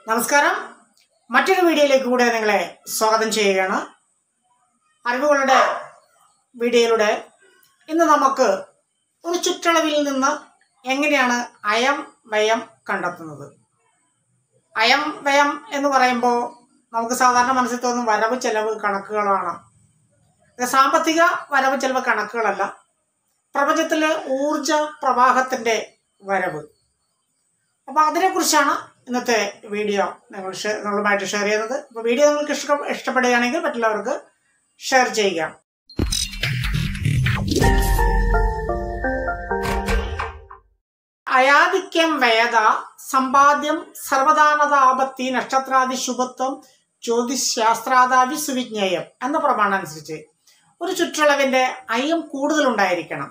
നമസ്കാരം മറ്റൊരു വീഡിയോയിലേക്ക് കൂടെ നിങ്ങളെ സ്വാഗതം ചെയ്യുകയാണ് അറിവുകളുടെ വീഡിയോയിലൂടെ ഇന്ന് നമുക്ക് ഒരു ചുറ്റളവിൽ നിന്ന് എങ്ങനെയാണ് അയം വ്യയം കണ്ടെത്തുന്നത് അയം വ്യയം എന്ന് പറയുമ്പോൾ നമുക്ക് സാധാരണ മനസ്സിൽ തോന്നും വരവ് ചെലവ് കണക്കുകളാണ് ഇത് സാമ്പത്തിക വരവ് ചെലവ് കണക്കുകളല്ല പ്രപഞ്ചത്തിലെ ഊർജ പ്രവാഹത്തിന്റെ വരവ് അപ്പോൾ അതിനെക്കുറിച്ചാണ് ഇന്നത്തെ വീഡിയോ നിങ്ങൾ ഷെ- നിങ്ങളുമായിട്ട് ഷെയർ ചെയ്യുന്നത് അപ്പോൾ വീഡിയോ നിങ്ങൾക്ക് ഇഷ്ട ഇഷ്ടപ്പെടുകയാണെങ്കിൽ മറ്റുള്ളവർക്ക് ഷെയർ ചെയ്യുക അയാദിക്യം വേദ സമ്പാദ്യം സർവദാനതാപത്തി നക്ഷത്രാദി ശുഭത്വം ജ്യോതിശാസ്ത്രാദാവി സുവിജ്ഞേയം എന്ന പ്രമാണം അനുസരിച്ച് ഒരു ചുറ്റളവിന്റെ അയം കൂടുതലുണ്ടായിരിക്കണം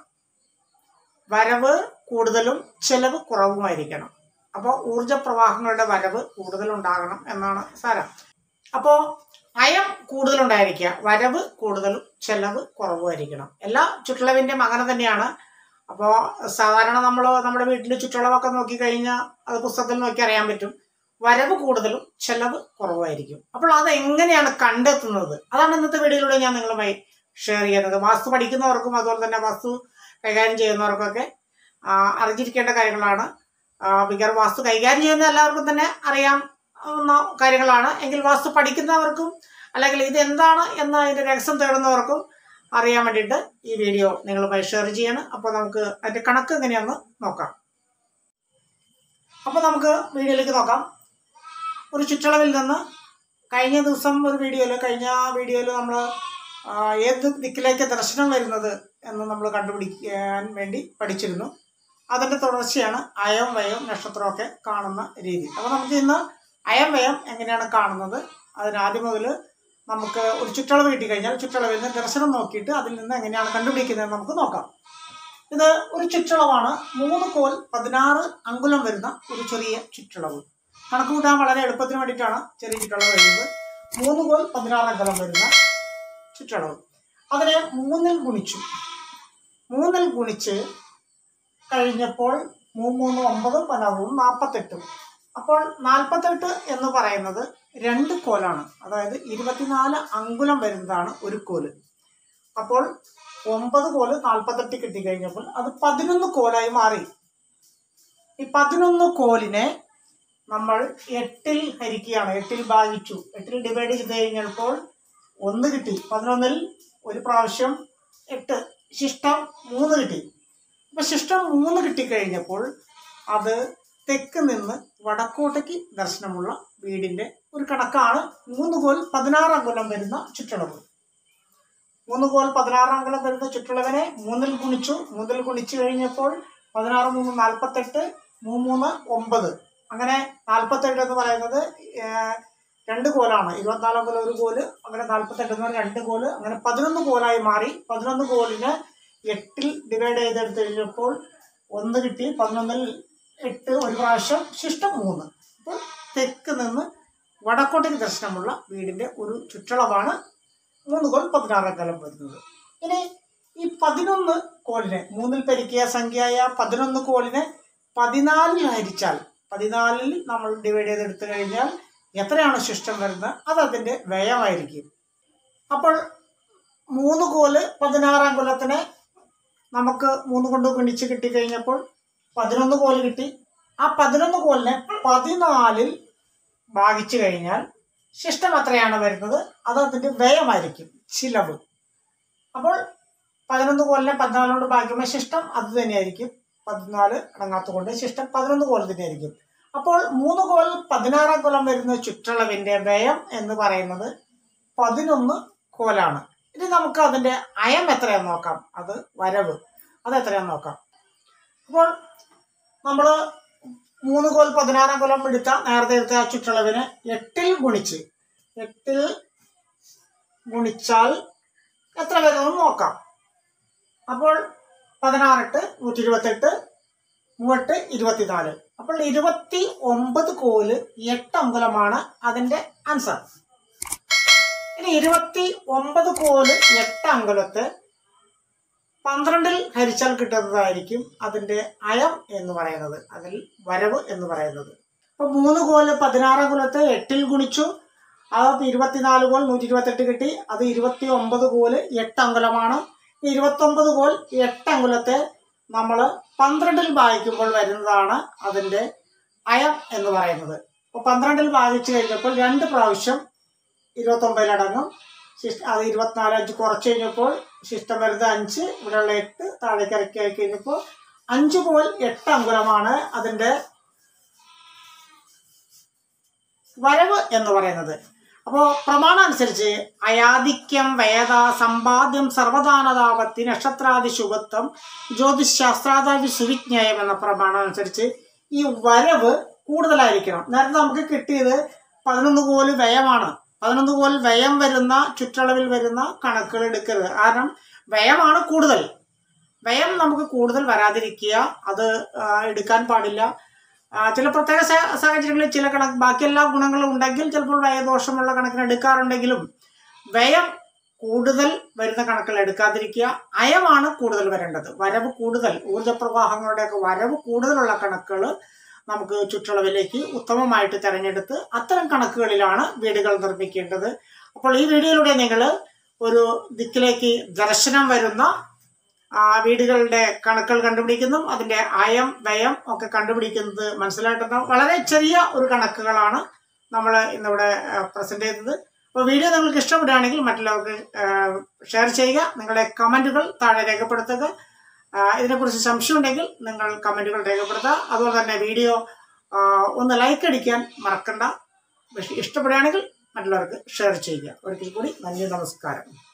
വരവ് കൂടുതലും ചെലവ് കുറവുമായിരിക്കണം അപ്പോൾ ഊർജ പ്രവാഹങ്ങളുടെ വരവ് കൂടുതലുണ്ടാകണം എന്നാണ് സാരം അപ്പോൾ അയം കൂടുതലുണ്ടായിരിക്കുക വരവ് കൂടുതലും ചെലവ് കുറവുമായിരിക്കണം എല്ലാ ചുറ്റളവിൻ്റെയും അങ്ങനെ തന്നെയാണ് അപ്പോൾ സാധാരണ നമ്മൾ നമ്മുടെ വീട്ടിൽ ചുറ്റളവൊക്കെ നോക്കിക്കഴിഞ്ഞാൽ അത് പുസ്തകത്തിൽ നോക്കി അറിയാൻ പറ്റും വരവ് കൂടുതലും ചെലവ് കുറവായിരിക്കും അപ്പോൾ അത് എങ്ങനെയാണ് കണ്ടെത്തുന്നത് അതാണ് ഇന്നത്തെ വീഡിയോയിലൂടെ ഞാൻ നിങ്ങളുമായി ഷെയർ ചെയ്യുന്നത് വാസ്തു പഠിക്കുന്നവർക്കും അതുപോലെ തന്നെ വാസ്തു കൈകാര്യം ചെയ്യുന്നവർക്കൊക്കെ ആ, അറിഞ്ഞിരിക്കേണ്ട കാര്യങ്ങളാണ് ആ, മിക്കവാറും വാസ്തു കൈകാര്യം ചെയ്യുന്ന എല്ലാവർക്കും തന്നെ അറിയാവുന്ന കാര്യങ്ങളാണ് എങ്കിൽ വാസ്തു പഠിക്കുന്നവർക്കും അല്ലെങ്കിൽ ഇത് എന്താണ് എന്ന് അതിന്റെ രഹസ്യം തേടുന്നവർക്കും അറിയാൻ വേണ്ടിയിട്ട് ഈ വീഡിയോ നിങ്ങളുമായി ഷെയർ ചെയ്യണം അപ്പോൾ നമുക്ക് അതിന്റെ കണക്ക് എങ്ങനെയാണെന്ന് നോക്കാം അപ്പോൾ നമുക്ക് വീഡിയോയിലേക്ക് നോക്കാം ഒരു ചുറ്റളവിൽ നിന്ന് കഴിഞ്ഞ ദിവസം ഒരു വീഡിയോയിൽ കഴിഞ്ഞ വീഡിയോയിൽ നമ്മൾ ഏത് ദിക്കിലേക്ക് ദർശനം വരുന്നത് എന്ന് നമ്മൾ കണ്ടുപിടിക്കാൻ വേണ്ടി പഠിച്ചിരുന്നു അതിന്റെ തുടർച്ചയാണ് അയം വയം നക്ഷത്രമൊക്കെ കാണുന്ന രീതി അപ്പോൾ നമുക്ക് ഇന്ന് അയം വയം എങ്ങനെയാണ് കാണുന്നത് അതിന് ആദ്യം മുതൽ നമുക്ക് ഒരു ചുറ്റളവ് കിട്ടിക്കഴിഞ്ഞാൽ ചുറ്റളവിൽ നിന്ന് ദർശനം നോക്കിയിട്ട് അതിൽ നിന്ന് എങ്ങനെയാണ് കണ്ടുപിടിക്കുന്നത് നമുക്ക് നോക്കാം ഇത് ഒരു ചുറ്റളവാണ് മൂന്ന് കോൽ പതിനാറ് അങ്കുലം വരുന്ന ഒരു ചെറിയ ചുറ്റളവ് കണക്ക് കൂട്ടാൻ വളരെ എളുപ്പത്തിന് വേണ്ടിയിട്ടാണ് ചെറിയ ചുറ്റളവ് വരുന്നത് മൂന്ന് കോൽ പതിനാറ് അങ്കുലം വരുന്ന ചുറ്റളവ് അതിനെ മൂന്നിൽ ഗുണിച്ചു മൂന്നിൽ ഗുണിച്ച് കഴിഞ്ഞപ്പോൾ മൂന്ന് മൂന്ന് ഒമ്പതും പതിനാറും നാൽപ്പത്തെട്ടും അപ്പോൾ നാൽപ്പത്തെട്ട് എന്ന് പറയുന്നത് രണ്ട് കോലാണ് അതായത് ഇരുപത്തിനാല് അങ്കുലം വരുന്നതാണ് ഒരു കോല് അപ്പോൾ ഒമ്പത് കോല് നാൽപ്പത്തെട്ട് കിട്ടിക്കഴിഞ്ഞപ്പോൾ അത് പതിനൊന്ന് കോലായി മാറി ഈ പതിനൊന്ന് കോലിനെ നമ്മൾ എട്ടിൽ ഹരിക്കുകയാണ് എട്ടിൽ ഭാഗിച്ചു എട്ടിൽ ഡിവൈഡ് ചെയ്ത് കഴിഞ്ഞപ്പോൾ ഒന്ന് കിട്ടി പതിനൊന്നിൽ ഒരു പ്രാവശ്യം എട്ട് ശിഷ്ടം മൂന്ന് കിട്ടി അപ്പൊ ശിഷ്ടം മൂന്ന് കിട്ടിക്കഴിഞ്ഞപ്പോൾ അത് തെക്ക് നിന്ന് വടക്കോട്ടേക്ക് ദർശനമുള്ള വീടിന്റെ ഒരു കണക്കാണ് മൂന്ന് കോൽ പതിനാറ് അങ്കുലം വരുന്ന ചുറ്റളവ് മൂന്ന് കോൽ പതിനാറ് അങ്കുലം വരുന്ന ചുറ്റളവിനെ മൂന്നിൽ ഗുണിച്ചു മൂന്നിൽ ഗുണിച്ചു കഴിഞ്ഞപ്പോൾ പതിനാറ് മൂന്ന് നാൽപ്പത്തെട്ട് മൂന്ന് മൂന്ന് ഒമ്പത് അങ്ങനെ നാൽപ്പത്തെട്ട് എന്ന് പറയുന്നത് ഏർ, രണ്ട് കോലാണ് ഇരുപത്തിനാല് കോല ഒരു കോല് അങ്ങനെ നാൽപ്പത്തെട്ട് എന്ന് പറഞ്ഞാൽ രണ്ട് കോല് അങ്ങനെ പതിനൊന്ന് കോലായി മാറി പതിനൊന്ന് കോലിന് എട്ടിൽ ഡിവൈഡ് ചെയ്തെടുത്ത് കഴിഞ്ഞപ്പോൾ ഒന്ന് കിട്ടി പതിനൊന്നിൽ എട്ട് ഒരു പ്രാവശ്യം ശിഷ്ടം മൂന്ന് അപ്പോൾ തെക്ക് നിന്ന് വടക്കോട്ടേക്ക് ദർശനമുള്ള വീടിന്റെ ഒരു ചുറ്റളവാണ് മൂന്ന് കോൽ പതിനാറാം കാലം വരുന്നത് ഇനി ഈ പതിനൊന്ന് കോലിനെ മൂന്നിൽ പെരുക്കിയ സംഖ്യയായ പതിനൊന്ന് കോലിനെ പതിനാലിൽ ഹരിച്ചാൽ പതിനാലിൽ നമ്മൾ ഡിവൈഡ് ചെയ്തെടുത്തു കഴിഞ്ഞാൽ എത്രയാണ് ശിഷ്ടം വരുന്നത് അത് അതിന്റെ വ്യയമായിരിക്കും അപ്പോൾ മൂന്ന് കോല് പതിനാറാം കൊല്ലത്തിന് നമുക്ക് മൂന്ന് കൊണ്ട് ഗുണിച്ച് കിട്ടിക്കഴിഞ്ഞപ്പോൾ പതിനൊന്ന് കോല് കിട്ടി ആ പതിനൊന്ന് കോലിനെ പതിനാലിൽ ഭാഗിച്ചു കഴിഞ്ഞാൽ ശിഷ്ടം എത്രയാണ് വരുന്നത് അത് അതിന്റെ വ്യയമായിരിക്കും ചിലവ് അപ്പോൾ പതിനൊന്ന് കോലിനെ പതിനാലോട് ഭാഗിക്കുമ്പോൾ ശിഷ്ടം അത് തന്നെയായിരിക്കും പതിനാല് അടങ്ങാത്തതുകൊണ്ട് ശിഷ്ടം പതിനൊന്ന് കോൽ തന്നെയായിരിക്കും അപ്പോൾ മൂന്ന് കോൽ പതിനാറാം കൊല്ലം വരുന്ന ചുറ്റളവിന്റെ വ്യയം എന്ന് പറയുന്നത് പതിനൊന്ന് കോലാണ് ഇനി നമുക്ക് അതിന്റെ അയം എത്രയാന്ന് നോക്കാം അത് വരവ് അത് എത്രയാന്ന് നോക്കാം അപ്പോൾ നമ്മൾ മൂന്ന് കോൽ പതിനാറാം കൊല്ലം എടുത്ത നേരത്തെ എടുത്ത ആ ചുറ്റളവിനെ എട്ടിൽ ഗുണിച്ച് എട്ടിൽ ഗുണിച്ചാൽ എത്ര വരുമെന്ന് നോക്കാം അപ്പോൾ പതിനാറെട്ട് നൂറ്റി ഇരുപത്തെട്ട് മൂവെട്ട് ഇരുപത്തിനാല് അപ്പോൾ ഇരുപത്തി ഒമ്പത് കോല് എട്ട് അങ്കുലമാണ് അതിന്റെ ആൻസർ ഇനി ഇരുപത്തി ഒമ്പത് കോല് എട്ട് അങ്കുലത്ത് പന്ത്രണ്ടിൽ ഹരിച്ചാൽ കിട്ടുന്നതായിരിക്കും അതിന്റെ അയം എന്ന് പറയുന്നത് അതിൽ വരവ് എന്ന് പറയുന്നത് അപ്പോൾ മൂന്ന് കോല് പതിനാറ് കുലത്തെ എട്ടിൽ ഗുണിച്ചു അത് ഇരുപത്തിനാല് കോൽ നൂറ്റി ഇരുപത്തെട്ട് കിട്ടി അത് ഇരുപത്തി ഒമ്പത് കോല് എട്ട് അങ്കുലമാണ് ഈ ഇരുപത്തൊമ്പത് കോൽ എട്ട് അങ്കുലത്തെ നമ്മൾ പന്ത്രണ്ടിൽ ഭാഗിക്കുമ്പോൾ വരുന്നതാണ് അതിൻ്റെ അയം എന്ന് പറയുന്നത് അപ്പോൾ പന്ത്രണ്ടിൽ ഭാഗിച്ചു കഴിഞ്ഞപ്പോൾ രണ്ട് പ്രാവശ്യം ഇരുപത്തൊമ്പതിലടങ്ങും ശിഷ്ട അത് ഇരുപത്തിനാല് അഞ്ച് കുറച്ച് കഴിഞ്ഞപ്പോൾ ശിഷ്ടം വരുന്നത് അഞ്ച് ഇവിടെയുള്ള എട്ട് താഴേക്ക് ഇറക്കി ആയി കഴിഞ്ഞപ്പോൾ അഞ്ച് പോൽ എട്ട് അങ്കുലമാണ് അതിൻ്റെ വരവ് എന്ന് പറയുന്നത് അപ്പോൾ പ്രമാണം അനുസരിച്ച് അയാധിക്യം വേദ സമ്പാദ്യം സർവദാനതാപത്തി നക്ഷത്രാദി ശുഭത്വം ജ്യോതിശാസ്ത്രാദാദി സുവിജ്ഞേയം എന്ന പ്രമാണം അനുസരിച്ച് ഈ വരവ് കൂടുതലായിരിക്കണം നേരത്തെ നമുക്ക് കിട്ടിയത് പതിനൊന്ന് കോല് വ്യയമാണ് പതിനൊന്ന് കോൽ വ്യയം വരുന്ന ചുറ്റളവിൽ വരുന്ന കണക്കുകൾ എടുക്കരുത് കാരണം വ്യയമാണ് കൂടുതൽ വ്യയം നമുക്ക് കൂടുതൽ വരാതിരിക്കുക അത് ആ, എടുക്കാൻ പാടില്ല ആ, ചില പ്രത്യേക സ- സാഹചര്യങ്ങളിൽ ചില കണക്ക് ബാക്കി എല്ലാ ഗുണങ്ങളും ഉണ്ടെങ്കിൽ ചിലപ്പോൾ വ്യയദോഷമുള്ള കണക്കിന് എടുക്കാറുണ്ടെങ്കിലും വ്യയം കൂടുതൽ വരുന്ന കണക്കുകൾ എടുക്കാതിരിക്കുക അയമാണ് കൂടുതൽ വരേണ്ടത് വരവ് കൂടുതൽ ഊർജ്ജപ്രവാഹങ്ങളുടെയൊക്കെ വരവ് കൂടുതലുള്ള കണക്കുകൾ നമുക്ക് ചുറ്റളവിലേക്ക് ഉത്തമമായിട്ട് തിരഞ്ഞെടുത്ത് അത്തരം കണക്കുകളിലാണ് വീടുകൾ നിർമ്മിക്കേണ്ടത് അപ്പോൾ ഈ വീഡിയോയിലൂടെ നിങ്ങൾ ഒരു ദിക്കിലേക്ക് ദർശനം വരുന്ന ആ, വീടുകളുടെ കണക്കുകൾ കണ്ടുപിടിക്കുന്നതും അതിൻ്റെ അയം വ്യയം ഒക്കെ കണ്ടുപിടിക്കുന്നത് മനസ്സിലായിട്ടുണ്ടാവും വളരെ ചെറിയ ഒരു കണക്കുകളാണ് നമ്മൾ ഇന്നിവിടെ പ്രസന്റ് ചെയ്തത് അപ്പോൾ വീഡിയോ നിങ്ങൾക്ക് ഇഷ്ടപ്പെടുകയാണെങ്കിൽ മറ്റുള്ളവർക്ക് ഷെയർ ചെയ്യുക നിങ്ങളുടെ കമൻറ്റുകൾ താഴെ രേഖപ്പെടുത്തുക ആ, ഇതിനെക്കുറിച്ച് സംശയം ഉണ്ടെങ്കിൽ നിങ്ങൾ കമൻറ്റുകൾ രേഖപ്പെടുത്തുക അതുപോലെ തന്നെ വീഡിയോ ആ, ഒന്ന് ലൈക്ക് അടിക്കാൻ മറക്കണ്ട ഇഷ്ടപ്പെടുകയാണെങ്കിൽ മറ്റുള്ളവർക്ക് ഷെയർ ചെയ്യുക ഒരിക്കൽ കൂടി നന്ദി നമസ്കാരം